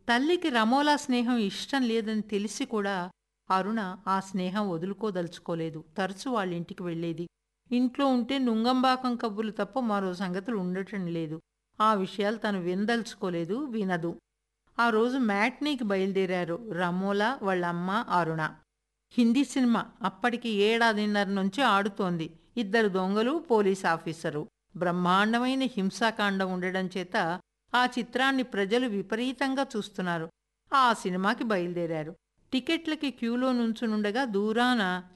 తల్లికి రమోలా స్నేహం ఇష్టం లేదని తెలిసి కూడా అరుణ ఆ స్నేహం వదులుకోదలుచుకోలేదు తరచు వాళ్ళ ఇంటికి వెళ్ళేది ఇంట్లో ఉంటే నుంగంబాకం కబుర్లు తప్ప మరో సంగతులు ఉండటం లేదు ఆ విషయాలు తను వినదలుచుకోలేదు వినదు ఆ రోజు మ్యాట్నీకి బయలుదేరారు రమోలా వాళ్ళ అమ్మ అరుణ హిందీ సినిమా అప్పటికి ఏడాదిన్నర నుంచి ఆడుతోంది ఇద్దరు దొంగలు పోలీస్ ఆఫీసరు బ్రహ్మాండమైన హింసాకాండం ఉండడం చేత ఆ చిత్రాన్ని ప్రజలు విపరీతంగా చూస్తున్నారు ఆ సినిమాకి బయలుదేరారు టికెట్లకి క్యూలో నుంచునుండగా దూరాన